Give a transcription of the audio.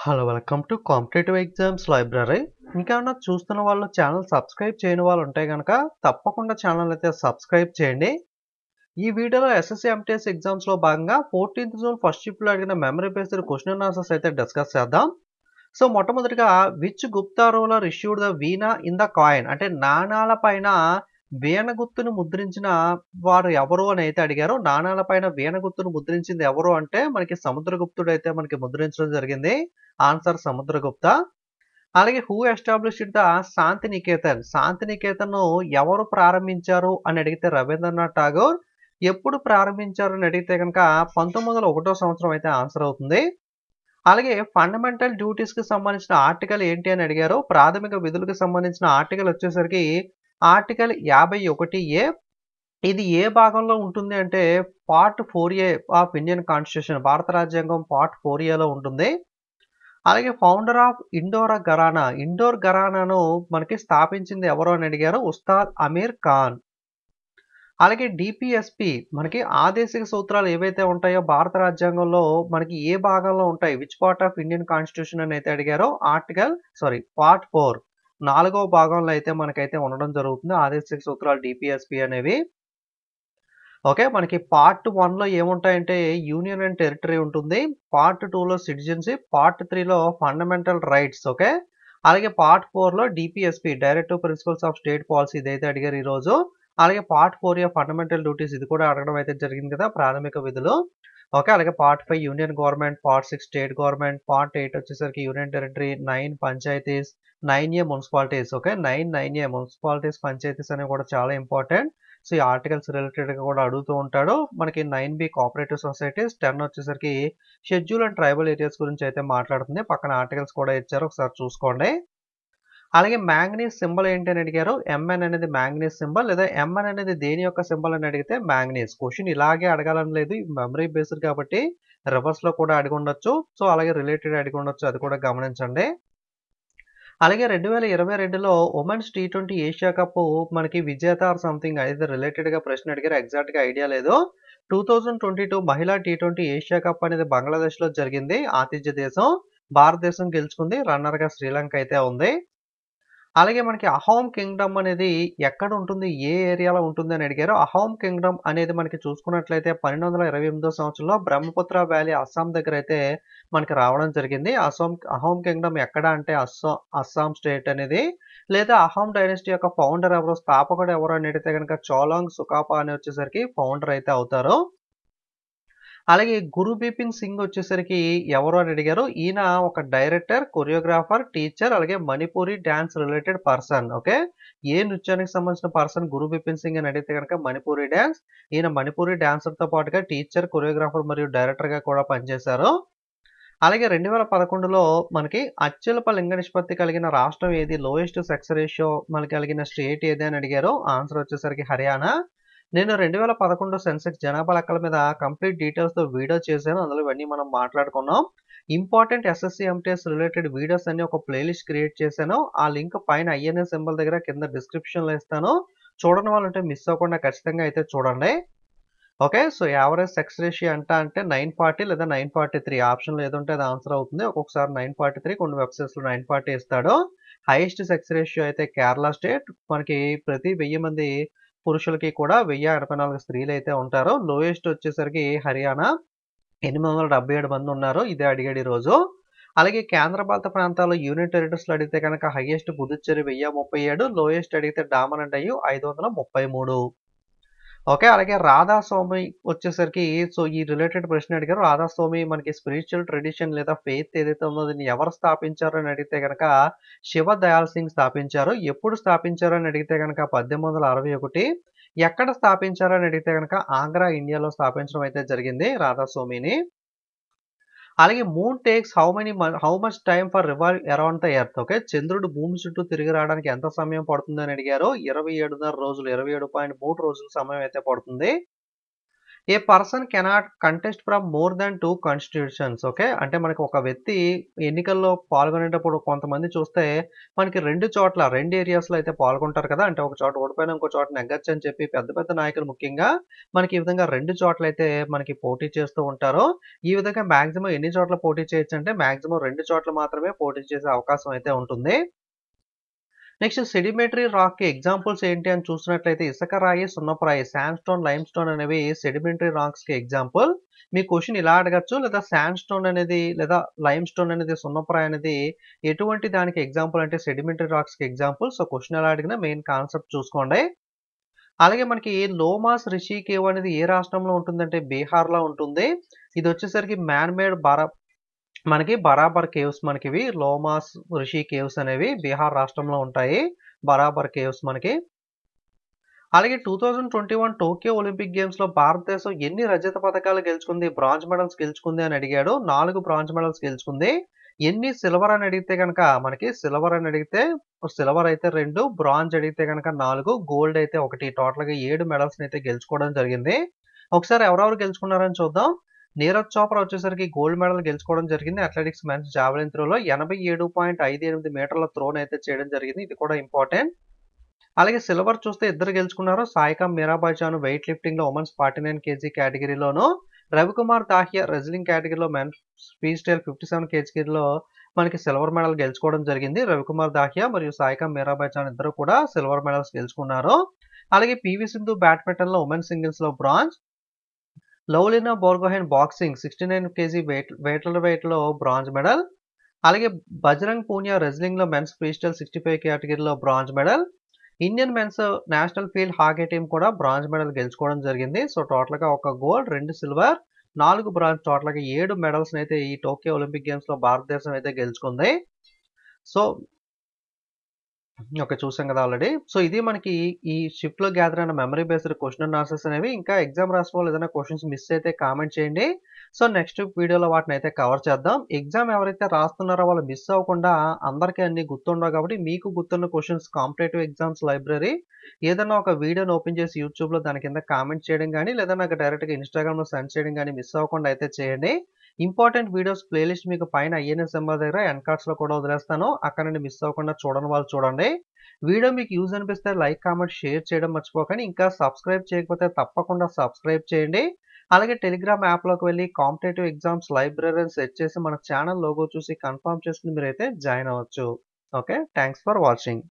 hello welcome to competitive exams library ఇంకేమన్నా చూస్తున్న వాళ్ళు ఛానల్ సబ్స్క్రైబ్ చేయని వాళ్ళు ఉంటే కనుక తప్పకుండా ఛానల్ అయితే సబ్స్క్రైబ్ చేయండి ఈ వీడియోలో ఎస్ఎస్సి ఎంటీఎస్ ఎగ్జామ్స్లో భాగంగా ఫోర్టీన్త్ జూన్ ఫస్ట్ షిప్లో అడిగిన మెమరీ బేస్డ్ క్వశ్చన్ ఆన్సర్స్ అయితే డిస్కస్ చేద్దాం సో మొట్టమొదటిగా which Gupta ruler issued the veena in the coin అంటే నాణాల పైన వీణ గుర్తును ముద్రించిన వారు ఎవరు అని అయితే అడిగారు నాణాల పైన వీణ గుర్తును ముద్రించింది ఎవరు అంటే మనకి సముద్రగుప్తుడు అయితే మనకి ముద్రించడం జరిగింది ఆన్సర్ సముద్రగుప్త అలాగే who established the Shantiniketan Shantiniketan ఎవరు ప్రారంభించారు అని అడిగితే రవీంద్రనాథ్ ఠాగూర్ ఎప్పుడు ప్రారంభించారు అని అడిగితే కనుక పంతొమ్మిది వందల ఒకటో సంవత్సరం అయితే ఆన్సర్ అవుతుంది అలాగే ఫండమెంటల్ డ్యూటీస్ కి సంబంధించిన ఆర్టికల్ ఏంటి అని అడిగారు ప్రాథమిక విధులకు సంబంధించిన ఆర్టికల్ వచ్చేసరికి ఆర్టికల్ యాభై ఒకటి ఏ ఇది ఏ భాగంలో ఉంటుంది అంటే part four A of Indian constitution భారత రాజ్యాంగం పార్ట్ ఫోర్ ఏలో ఉంటుంది అలాగే ఫౌండర్ ఆఫ్ ఇండోర్ గరానా ఇండోర్ గరానాను మనకి స్థాపించింది ఎవరు అని అడిగారు ఉస్తాద్ అమీర్ ఖాన్ అలాగే డిపిఎస్పి మనకి ఆదేశిక సూత్రాలు ఏవైతే ఉంటాయో భారత రాజ్యాంగంలో మనకి ఏ భాగంలో ఉంటాయి which part of Indian constitution అని అయితే అడిగారో ఆర్టికల్ సారీ పార్ట్ ఫోర్ నాలుగో భాగంలో అయితే మనకైతే ఉండడం జరుగుతుంది ఆదేశిక సూత్రాలు డిపిఎస్పి అనేవి ఓకే మనకి పార్ట్ వన్లో ఏముంటాయంటే యూనియన్ అండ్ టెరిటరీ ఉంటుంది పార్ట్ టూలో సిటిజన్షిప్ పార్ట్ త్రీలో ఫండమెంటల్ రైట్స్ ఓకే అలాగే పార్ట్ ఫోర్లో DPSP directive principles of state policy ఇదైతే అడిగారు ఈరోజు అలాగే part four A fundamental duties ఇది కూడా అడగడం అయితే జరిగింది కదా ప్రాథమిక విధులు ఓకే అలాగే part five union government part six state government part eight వచ్చేసరికి union territory nine panchayats nine A municipalities okay nine nine A municipalities panchayats అనేవి కూడా చాలా ఇంపార్టెంట్ సో ఈ ఆర్టికల్స్ రిలేటెడ్గా కూడా అడుగుతూ ఉంటాడు మనకి nine B cooperative societies ten వచ్చేసరికి షెడ్యూల్ అండ్ ట్రైబల్ ఏరియాస్ గురించి అయితే మాట్లాడుతుంది పక్కన ఆర్టికల్స్ కూడా ఇచ్చారు ఒకసారి చూసుకోండి అలాగే మ్యాంగనీస్ సింబల్ ఏంటి అని అడిగారు ఎంఎన్ అనేది మ్యాంగనీస్ సింబల్ లేదా ఎంఎన్ అనేది దేని యొక్క సింబల్ అని అడిగితే మ్యాంగనీస్ క్వశ్చన్ ఇలాగే అడగాలని లేదు మెమరీ బేస్డ్ కాబట్టి రివర్స్ లో కూడా అడిగి ఉండొచ్చు సో అలాగే రిలేటెడ్ అడిగి ఉండొచ్చు అది కూడా గమనించండి అలాగే రెండు వేల ఇరవై రెండులో women's T twenty Asia cup మనకి విజేత ఆర్ సంథింగ్ అయితే రిలేటెడ్ గా ప్రశ్న అడిగారు ఎగ్జాక్ట్ గా ఐడియా లేదు టూ థౌజండ్ ట్వంటీ టూ మహిళా టీ ట్వంటీ ఏషియా కప్ అనేది బంగ్లాదేశ్ లో జరిగింది ఆతిథ్య దేశం భారతదేశం గెలుచుకుంది రన్నర్ గా శ్రీలంక అయితే ఉంది అలాగే మనకి అహోమ్ కింగ్డమ్ అనేది ఎక్కడ ఉంటుంది ఏ ఏరియాలో ఉంటుంది అని అడిగారు అహోమ్ కింగ్డమ్ అనేది మనకి చూసుకున్నట్లయితే పన్నెండు వందల ఇరవై ఎనిమిదో సంవత్సరంలో బ్రహ్మపుత్ర వ్యాలీ అస్సాం దగ్గర అయితే మనకి రావడం జరిగింది అసోం అహోమ్ కింగ్డమ్ ఎక్కడ అంటే అస్సాం అస్సాం స్టేట్ అనేది లేదా అహోమ్ డైనస్టీ యొక్క ఫౌండర్ ఎవరు స్థాపకుడు ఎవరు అని అడిగితే కనుక చోలాంగ్ సుకాపా అని వచ్చేసరికి ఫౌండర్ అయితే అవుతారు అలాగే గురు బిపిన్ సింగ్ వచ్చేసరికి ఎవరు అని అడిగారు ఈయన ఒక డైరెక్టర్ కొరియోగ్రాఫర్ టీచర్ అలాగే Manipuri dance related person okay A నృత్యానికి సంబంధించిన పర్సన్ గురు బిపిన్ సింగ్ అని అడిగితే కనుక మణిపూరి డ్యాన్స్ ఈయన మణిపూరి డాన్సర్ తో పాటుగా టీచర్ కొరియోగ్రాఫర్ మరియు డైరెక్టర్ గా కూడా పనిచేశారు అలాగే రెండు వేల పదకొండులో మనకి అత్యల్ప లింగ నిష్పత్తి కలిగిన రాష్ట్రం ఏది లోయెస్ట్ సెక్స్ రేషియో మనకి కలిగిన స్టేట్ ఏది అని అడిగారు ఆన్సర్ వచ్చేసరికి హర్యానా నేను రెండు వేల పదకొండు సెన్సెక్స్ జనాభా లెక్కల మీద కంప్లీట్ డీటెయిల్స్ తో వీడియో చేశాను అందులో ఇవన్నీ మనం మాట్లాడుకున్నాం important SSC MTS related videos అన్ని ఒక ప్లేలిస్ట్ క్రియేట్ చేశాను ఆ లింక్ పైన ఐఎన్ఎస్ సింబల్ దగ్గర కింద డిస్క్రిప్షన్ లో ఇస్తాను చూడని వాళ్ళంటే మిస్ అవ్వకుండా ఖచ్చితంగా అయితే చూడండి okay so average sex ratio అంట అంటే నైన్ ఫార్టీ లేదా నైన్ ఫార్టీ త్రీ ఆప్షన్లో ఏదంటే అది ఆన్సర్ అవుతుంది ఒక్కొక్కసారి నైన్ ఫార్టీ త్రీ కొన్ని వెబ్సైట్స్లో నైన్ ఫార్టీ ఇస్తాడు హైయెస్ట్ సెక్స్ రేషియో అయితే కేరళ స్టేట్ మనకి ప్రతి వెయ్యి మంది పురుషులకి కూడా వెయ్యి ఎనభై నాలుగు స్త్రీలు అయితే ఉంటారు లోయెస్ట్ వచ్చేసరికి హర్యానా ఎనిమిది వందల డెబ్బై ఏడు మంది ఉన్నారు ఇదే అడిగాడు ఈ రోజు అలాగే కేంద్రపాలిత ప్రాంతాల్లో యూనిట్ టెరిటరీస్లో అడిగితే కనుక హైయెస్ట్ పుదుచ్చేరి వెయ్యి ముప్పై ఏడు లోయెస్ట్ అడిగితే డామన్ అండ్ అయ్యు ఐదు వందల ముప్పై మూడు ఓకే అలాగే రాధాస్వామి వచ్చేసరికి సో ఈ రిలేటెడ్ ప్రశ్న అడిగారు రాధాస్వామి మనకి స్పిరిచువల్ ట్రెడిషన్ లేదా ఫెయిత్ ఏదైతే ఉందో దీన్ని ఎవరు స్థాపించారు అని అడిగితే కనుక శివ దయాల్ సింగ్ స్థాపించారు ఎప్పుడు స్థాపించారు అని అడిగితే కనుక పద్దెనిమిది వందల అరవై ఒకటి ఎక్కడ స్థాపించారు అని అడిగితే కనుక ఆంధ్ర ఇండియాలో స్థాపించడం అయితే జరిగింది రాధాస్వామిని అలాగే moon takes how many how much time for revolve around the earth okay చంద్రుడు భూమి చుట్టూ తిరిగి రావడానికి ఎంత సమయం పడుతుంది అని అడిగారు ఇరవై ఏడున్నర రోజులు ఇరవై ఏడు పాయింట్ మూడు రోజుల సమయం అయితే పడుతుంది A person cannot contest from more than two constitutions okay అంటే మనకి ఒక వ్యక్తి ఎన్నికల్లో పాల్గొనేటప్పుడు కొంతమంది చూస్తే మనకి రెండు చోట్ల రెండు ఏరియాస్లో అయితే పాల్గొంటారు కదా అంటే ఒక చోట ఓడిపోయిన ఇంకో చోట నెగ్గచ్చు అని చెప్పి పెద్ద పెద్ద నాయకులు ముఖ్యంగా మనకి ఈ విధంగా రెండు చోట్ల అయితే మనకి పోటీ చేస్తూ ఉంటారు ఈ విధంగా మాక్సిమం ఎన్ని చోట్ల పోటీ చేయొచ్చు అంటే మాక్సిమం రెండు చోట్ల మాత్రమే పోటీ చేసే అవకాశం అయితే ఉంటుంది నెక్స్ట్ సెడిమెంటరీ రాక్ కి ఎగ్జాంపుల్స్ ఏంటి అని చూసినట్లయితే ఇసుక రాయి సున్నపరాయి శాండ్ స్టోన్ లైమ్ స్టోన్ అనేవి సెడిమెంటరీ రాక్స్ కి ఎగ్జాంపుల్ మీ క్వశ్చన్ ఇలా అడగచ్చు లేదా శాండ్ స్టోన్ అనేది లేదా లైమ్ స్టోన్ అనేది సున్నపరాయి అనేది ఎటువంటి దానికి ఎగ్జాంపుల్ అంటే సెడిమెంటరీ రాక్స్ కి ఎగ్జాంపుల్ సో క్వశ్చన్ ఎలా అడిగినా మెయిన్ కాన్సెప్ట్ చూసుకోండి అలాగే మనకి లోమాస్ రిషి కేవ్ అనేది ఏ రాష్ట్రంలో ఉంటుందంటే బీహార్లో ఉంటుంది ఇది వచ్చేసరికి మ్యాన్ మేడ్ బారా మనకి బరాబర్ కేవ్స్ మనకి ఇవి లోమాస్ రిషి కేవ్స్ అనేవి బీహార్ రాష్ట్రంలో ఉంటాయి బరాబర్ కేవ్స్ మనకి అలాగే two thousand twenty one Tokyo Olympic games లో భారతదేశం ఎన్ని రజత పథకాలు గెలుచుకుంది బ్రాంజ్ మెడల్స్ గెలుచుకుంది అని అడిగాడు నాలుగు బ్రాంజ్ మెడల్స్ గెలుచుకుంది ఎన్ని సిల్వర్ అని అడిగితే కనుక మనకి సిల్వర్ అని అడిగితే సిల్వర్ అయితే రెండు బ్రాంజ్ అడిగితే కనుక నాలుగు గోల్డ్ అయితే ఒకటి టోటల్ గా ఏడు మెడల్స్ అయితే గెలుచుకోవడం జరిగింది ఒకసారి ఎవరెవరు గెలుచుకున్నారని చూద్దాం నీరజ్ చోప్రా వచ్చేసరికి గోల్డ్ మెడల్ గెలుచుకోవడం జరిగింది అథ్లెటిక్స్ మెన్స్ జావెలిన్ త్రోలో ఎనభై ఏడు పాయింట్ ఐదు ఎనిమిది మీటర్ల త్రోన్ అయితే చేయడం జరిగింది ఇది కూడా ఇంపార్టెంట్ అలాగే సిల్వర్ చూస్తే ఇద్దరు గెలుచుకున్నారు సాయికా మీరాబాయ్ చాను వెయిట్ లిఫ్టింగ్ లో ఉమెన్స్ ఫార్టీ నైన్ కేజీ కేటగిరీలోను రవికుమార్ దాహియా రెజ్లింగ్ కేటగిరీలో men freestyle fifty seven కేజీలో మనకి సిల్వర్ మెడల్ గెలుచుకోవడం జరిగింది రవికుమార్ దాహియా మరియు సాయికా మీరాబాయ్ చాన్ ఇద్దరు కూడా సిల్వర్ మెడల్స్ గెలుచుకున్నారు అలాగే పివి సింధు బ్యాడ్మింటన్ లో ఉమెన్ సింగిల్స్ లో bronze Lovlina Borgohain boxing sixty nine KG weight weight weight లో బ్రాంజ్ మెడల్ అలాగే బజరంగ్ పూనియా రెజ్లింగ్ లో men's freestyle sixty five కేటగిరీలో bronze medal Indian men's national field hockey team కూడా బ్రాంజ్ మెడల్ గెలుచుకోవడం జరిగింది సో టోటల్ గా ఒక గోల్డ్ రెండు సిల్వర్ నాలుగు బ్రాంజ్ టోటల్ గా ఏడు మెడల్స్ అయితే ఈ టోక్యో ఒలింపిక్ గేమ్స్ లో భారతదేశం అయితే గెలుచుకుంది సో ఓకే చూసాం కదా ఆల్రెడీ సో ఇది మనకి ఈ షిఫ్ట్ లో గ్యాదర్ అయిన memory based question and answers అనేవి ఇంకా ఎగ్జామ్ రాసిన వాళ్ళు ఏదైనా క్వశ్చన్స్ మిస్ అయితే కామెంట్ చేయండి సో నెక్స్ట్ వీడియోలో వాటిని అయితే కవర్ చేద్దాం ఎగ్జామ్ ఎవరైతే రాస్తున్నారో వాళ్ళు మిస్ అవ్వకుండా అందరికీ అన్ని గుర్తుండవు కాబట్టి మీకు గుర్తున్న క్వశ్చన్స్ కాంపిటేటివ్ ఎగ్జామ్స్ లైబ్రరీ ఏదైనా ఒక వీడియోని ఓపెన్ చేసి యూట్యూబ్లో దాని కింద కామెంట్ చేయడం కానీ లేదా నాకు డైరెక్ట్గా ఇన్స్టాగ్రామ్లో సెండ్ చేయడం కానీ మిస్ అవ్వకుండా అయితే చేయండి ఇంపార్టెంట్ వీడియోస్ ప్లేలిస్ట్ మీకు పైన ఐఎన్ఎస్ నెంబర్ దగ్గర ఎండ్ కార్డ్స్ లో కూడా వదిలేస్తాను అక్కడ నుండి మిస్ అవ్వకుండా చూడని వాళ్ళు చూడండి వీడియో మీకు యూజ్ అనిపిస్తే లైక్ కామెంట్ షేర్ చేయడం మర్చిపోకండి ఇంకా సబ్స్క్రైబ్ చేయకపోతే తప్పకుండా సబ్స్క్రైబ్ చేయండి అలాగే టెలిగ్రామ్ యాప్లోకి వెళ్ళి కాంపిటేటివ్ ఎగ్జామ్స్ లైబ్రరీ సెట్ చేసి మన ఛానల్ లోగో చూసి కన్ఫర్మ్ చేసుకుని మీరైతే జాయిన్ అవ్వచ్చు ఓకే థ్యాంక్స్ ఫర్ వాచింగ్